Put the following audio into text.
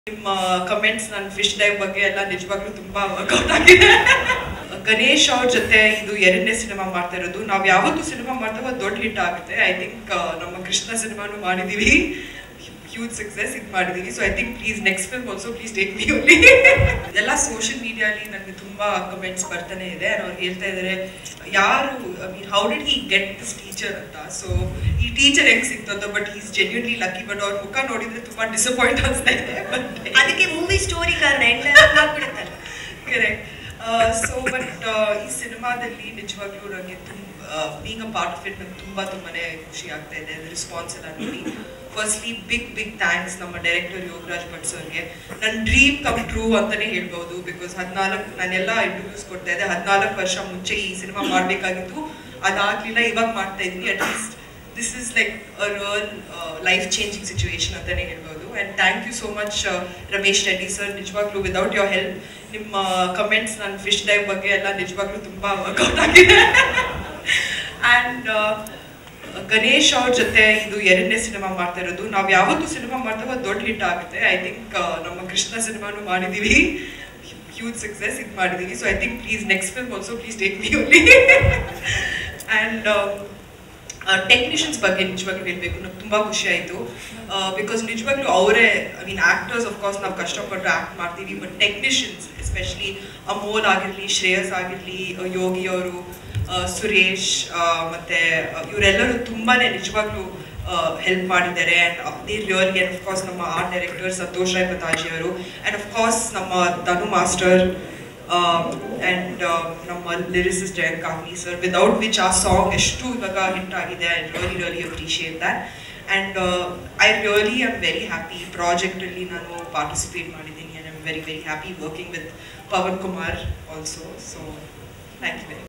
ನಿಮ್ಮ ಕಮೆಂಟ್ಸ್ ನನ್ನ fish dive ಬಗ್ಗೆ ಎಲ್ಲ ನಿಜವಾಗ್ಲೂ ತುಂಬಾ ವರ್ಕೌಟ್ ಆಗಿದೆ ಗಣೇಶ್ ಅವ್ರ ಜೊತೆ ಇದು ಎರಡನೇ ಸಿನಿಮಾ ಮಾಡ್ತಾ ಇರೋದು ನಾವು ಯಾವತ್ತು ಸಿನಿಮಾ ಮಾಡಿದಾಗ ಒಂದು ದೊಡ್ಡ ಹಿಟ್ ಆಗುತ್ತೆ ಐ ಥಿಂಕ್ ನಮ್ಮ ಕೃಷ್ಣ ಸಿನಿಮಾನು ಮಾಡಿದೀವಿ ಹ್ಯೂಜ್ ಸಕ್ಸಸ್ ಇದು ಮಾಡಿದೀವಿ so I think please next film also please take me only ಎಲ್ಲ ಸೋಷಿಯಲ್ ಮೀಡಿಯಾಲಿ ನನಗೆ ತುಂಬಾ ಕಮೆಂಟ್ಸ್ ಬರ್ತಾನೆ ಇದೆ ಅವ್ರು ಹೇಳ್ತಾ ಇದ್ದಾರೆ ಯಾರು I mean how did he get this teacher ಅಂತ ಸೊ ಈ ಟೀಚರ್ ಹೆಂಗ್ ಸಿಕ್ತಂತ but is genuinely lucky but ಅವ್ರ ಮುಖ ನೋಡಿದ್ರೆ ತುಂಬಾ ಡಿಸಪಾಯಿಂಟ್ ಅನ್ಸ್ತಾ ಇದೆ ಅದಕ್ಕೆ ಮೂವಿ ಸ್ಟೋರಿ ಕಾರಣ ಎಂಡ್ ಆಗ್ಬಿಡುತ್ತಲ್ಲ ಕರೆಕ್ಟ್ ಸೊ ಬಟ್ ಈ ಸಿನಿಮಾದಲ್ಲಿ ನಿಜವಾಗ್ಲೂ ನನಗೆ ತುಂಬ being a part of it ನಂಗೆ ತುಂಬಾ ತುಂಬಾನೇ ಖುಷಿ ಆಗ್ತಾ ಇದೆ ರೆಸ್ಪಾನ್ಸ್ ಎಲ್ಲ ನೋಡಿ ಫಸ್ಟ್ಲಿ ಬಿಗ್ ಬಿಗ್ ಥ್ಯಾಂಕ್ಸ್ ನಮ್ಮ ಡೈರೆಕ್ಟರ್ ಯೋಗರಾಜ್ ಭಟ್ ಸರ್ಗೆ ನನ್ನ ಡ್ರೀಮ್ ಕಮ್ ಟ್ರೂ ಅಂತಾನೆ ಹೇಳ್ಬೋದು ಬಿಕಾಸ್ ಹದಿನಾಲ್ಕು ನಾನೆಲ್ಲ ಇಂಟರ್ವ್ಯೂಸ್ ಕೊಡ್ತಾ ಇದ್ದೆ ಹದಿನಾಲ್ಕು ವರ್ಷ ಮುಂಚೆ ಈ ಸಿನಿಮಾ ಮಾಡಬೇಕಾಗಿತ್ತು ಅದಾಗ್ಲಿಲ್ಲ ಇವಾಗ ಮಾಡ್ತಾ ಇದ್ದೀನಿ at least this is like a real life changing situation ಅಂತಾನೆ ಹೇಳ್ಬೋದು and thank you so much Ramesh Reddy sir ನಿಜವಾಗ್ಲೂ ವಿದೌಟ್ ಯೋರ್ ಹೆಲ್ಪ್ ನಿಮ್ಮ ಕಮೆಂಟ್ಸ್ ನನ್ನ ಫಿಶ್ ಡೈವ್ ಬಗ್ಗೆ ಎಲ್ಲ ನಿಜವಾಗ್ಲೂ ತುಂಬ ವರ್ಕೌಟ್ ಆಗಿದೆ ಆ್ಯಂಡ್ ಗಣೇಶ್ ಅವ್ರ ಜೊತೆ ಇದು ಎರಡನೇ ಸಿನಿಮಾ ಮಾಡ್ತಾ ಇರೋದು ನಾವು ಯಾವತ್ತು ಸಿನಿಮಾ ಮಾಡಿದಾಗ ಒಂದು ದೊಡ್ಡ ಹಿಟ್ ಆಗುತ್ತೆ ಐ ಥಿಂಕ್ ನಮ್ಮ ಕೃಷ್ಣ ಸಿನಿಮಾನು ಮಾಡಿದೀವಿ ಹ್ಯೂಜ್ ಸಕ್ಸಸ್ ಇದು ಮಾಡಿದೀವಿ so I think please next film also please take me only and technicians ಬಗ್ಗೆ ನಿಜವಾಗ್ಲೂ ಹೇಳಬೇಕು ನಂಗೆ ತುಂಬ ಖುಷಿ ಆಯಿತು ಬಿಕಾಸ್ ನಿಜವಾಗ್ಲೂ ಅವರೇ ಐ ಮೀನ್ ಆ್ಯಕ್ಟರ್ಸ್ ಆಫ್ಕೋರ್ಸ್ ನಾವು ಕಷ್ಟಪಟ್ಟು ಆ್ಯಕ್ಟ್ ಮಾಡ್ತೀವಿ ಬಟ್ ಟೆಕ್ನಿಷಿಯನ್ಸ್ ಎಸ್ಪೆಷಲಿ ಅಮೋಲ್ ಆಗಿರಲಿ ಶ್ರೇಯಸ್ ಆಗಿರಲಿ ಯೋಗಿ ಅವರು ಸುರೇಶ್ ಮತ್ತು ಇವರೆಲ್ಲರೂ ತುಂಬಾ ನಿಜವಾಗ್ಲೂ ಹೆಲ್ಪ್ ಮಾಡಿದ್ದಾರೆ and they really and of course ನಮ್ಮ ಆರ್ಟ್ ಡೈರೆಕ್ಟರ್ ಸಂತೋಷ್ ರಾಯ್ ಪತಾಜಿ ಅವರು ಆ್ಯಂಡ್ ಅಫ್ಕೋರ್ಸ್ ನಮ್ಮ ಧನು ಮಾಸ್ಟರ್ ಆ್ಯಂಡ್ ನಮ್ಮ lyricist Jayant Kaikini sir without which ಆ ಸಾಂಗ್ ಎಷ್ಟು ಇವಾಗ ಹಿಟ್ ಆಗಿದೆ I really really appreciate that and I really am very happy ಪ್ರಾಜೆಕ್ಟಲ್ಲಿ ನಾನು ಪಾರ್ಟಿಸಿಪೇಟ್ ಮಾಡಿದ್ದೀನಿ and I'm very very happy working with Pavan Kumar also so thank you very